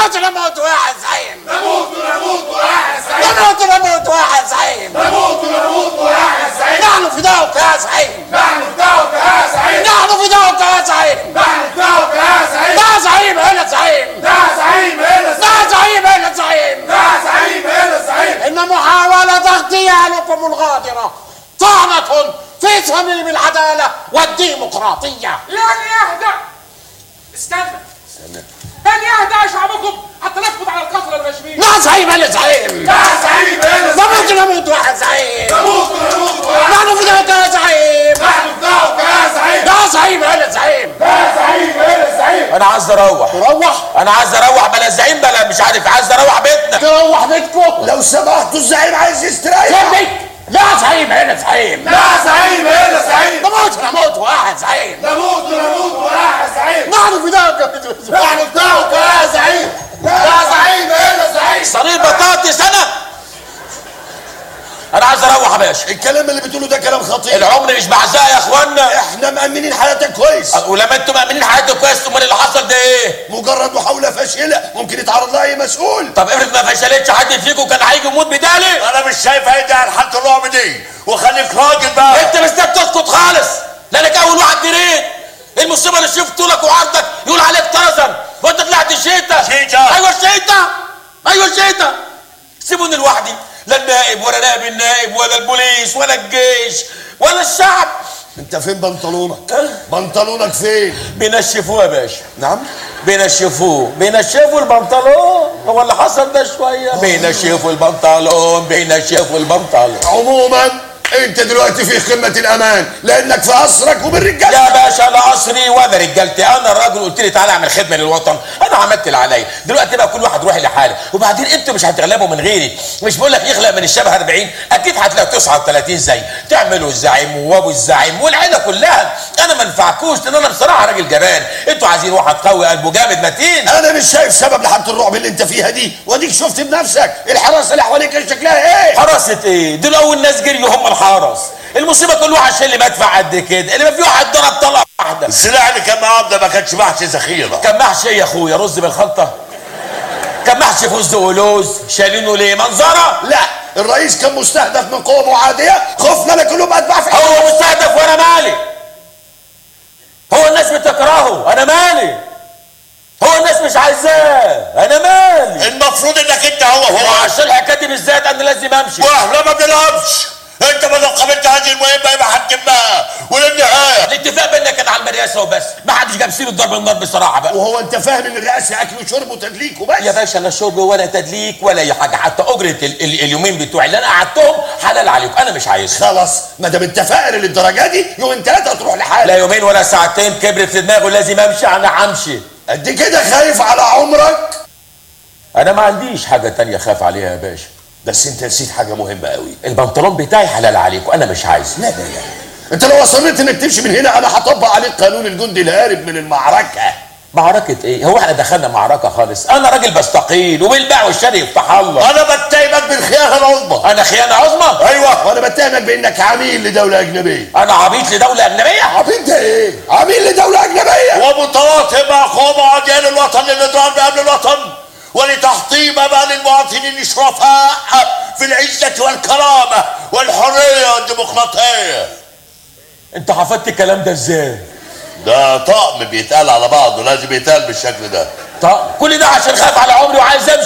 نموت نموت ويا زعيم نموت نموت ويا زعيم نموت نموت ويا زعيم نموت نموت ويا زعيم نحن فداؤك يا زعيم نحن فداؤك يا زعيم نحن فداؤك يا زعيم نحن فداؤك يا زعيم لا زعيم هنا زعيم لا زعيم هنا لا زعيم هنا زعيم لا زعيم هنا زعيم إن محاولة اغتيالكم الغادرة طعنة في صميم العدالة والديمقراطية يعني يهدأ استنى هل يهدأ شعبكم حتى نسقط على القتلى الراشدين لا زعيم هنا زعيم لا زعيم هنا نموت نموت ويا زعيم نموت نموت ويا نحن فداؤك يا زعيم نحن فداؤك يا زعيم لا زعيم هنا زعيم لا زعيم هنا زعيم انا عايز اروح تروح انا عايز اروح بلا زعيم بلا مش عارف عايز اروح بيتنا تروح بيتكم لو سمحتوا الزعيم عايز يستريح سيبك لا زعيم هنا زعيم لا زعيم هنا زعيم نموت نموت واحد زعيم نموت نموت ويا زعيم نحن فداؤك نحن فداؤك يا زعيم لا زعيم هنا زعيم صرير بطاطس انا انا عايز اروح يا باشا الكلام اللي بتقوله ده كلام خطير العمر مش بعزاء يا اخوانا احنا مأمنين حياتك كويس ولما انتم مأمنين حياتكم كويس امال اللي حصل ده ايه؟ مجرد محاولة فاشلة ممكن يتعرض لها اي مسؤول طب افرض ما فشلتش حد فيكم كان هيجي يموت بدالي انا مش شايف هيدي على حالة الرعب دي وخليك راجل بقى انت مستني تسكت خالص لانك اول واحد جريت المصيبه اللي شفت طولك وعرضك يقول عليك طرزا وانت طلعت شيتا شيتا. ايوه شيتا ايوه شيتا سيبوني لوحدي لا النائب ولا نائب النائب ولا البوليس ولا الجيش ولا الشعب انت فين بنطلونك بنطلونك فين بينشفوه يا باشا نعم بينشفوه بينشفوا البنطلون هو اللي حصل ده شويه بينشفوا البنطلون بينشفوا البنطلون عموما انت دلوقتي في قمة الامان لانك في اسرك وبالرجال يا باشا لا قصري ولا رجالتي انا الراجل قلت لي تعالى اعمل خدمه للوطن انا عملت اللي عليا دلوقتي بقى كل واحد روح لحاله وبعدين انتوا مش هتغلبوا من غيري مش بقول لك يخلق من الشبه 40 اكيد هتلاقوا 39 زي تعملوا الزعيم وابو الزعيم والعيله كلها انا ما انفعكوش لان انا بصراحه راجل جبان انتوا عايزين واحد قوي قلبه جامد متين انا مش شايف سبب لحالة الرعب اللي انت فيها دي واديك شفت بنفسك الحراسة اللي حواليك كان شكلها ايه حراسة ايه؟ دول أول ناس جريوا هم الحرس. المصيبة كل واحد شايل مدفع قد كده، اللي ما في واحد ضرب طلقة واحدة. السلاح اللي كان معاه ده ما كانش محشي ذخيره كان محشي ايه يا اخويا؟ رز بالخلطة؟ كان محشي فوز ولوز، شايلينه ليه؟ منظرة؟ لا الرئيس كان مستهدف من قوة معادية خفنا لكلهم اتباع في هو مستهدف وانا مالي؟ هو الناس بتكرهه، انا مالي؟ هو الناس مش عايزاه، انا مالي؟ المفروض انك انت هو هو وعشان الحكاية دي بالذات انا لازم امشي. واحنا ما بنلعبش انت ما دام قابلت هذه المهمه يبقى هتتمها وللنهايه الاتفاق بيننا كان على المرياسة وبس، ما حدش جاب سيرة ضرب النار بصراحة بقى. وهو انت فاهم ان الرئاسة اكل وشرب وتدليك وبس يا باشا لا شرب ولا تدليك ولا اي حاجه حتى اجره ال ال اليومين بتوعي اللي انا قعدتهم حلال عليكم انا مش عايزها خلاص ما دام انت فقر للدرجة دي يومين ثلاثة تروح لا لحالك يومين ولا ساعتين كبرت في دماغه لازم امشي انا همشي قد كده خايف على عمرك انا ما عنديش حاجه تانية اخاف عليها يا باشا بس انت نسيت حاجة مهمة قوي البنطلون بتاعي حلال عليكم انا مش عايزه لا لا لا انت لو اصريت انك تمشي من هنا انا هطبق عليك قانون الجندي الهارب من المعركة معركة ايه؟ هو احنا دخلنا معركة خالص، أنا راجل بستقيل وبالبيع والشري يفتح الله، انا بتهمك بالخيانه العظمى أنا خيانة عظمى؟ ايوه وانا بتهمك بانك عميل لدولة اجنبية أنا عبيط لدولة أجنبية؟ عبيط ده ايه عميل لدولة اجنبية ومتواطئ مع قوم أديان الوطن للنضال بأمن الوطن ولتحطيم أمال المواطنين الشرفاء في العزة والكرامة والحرية والديمقراطية أنت حفظت الكلام ده إزاي؟ ده طقم بيتقال على بعضه لازم يتقال بالشكل ده طب كل ده عشان خايف على عمري وعايز أمشي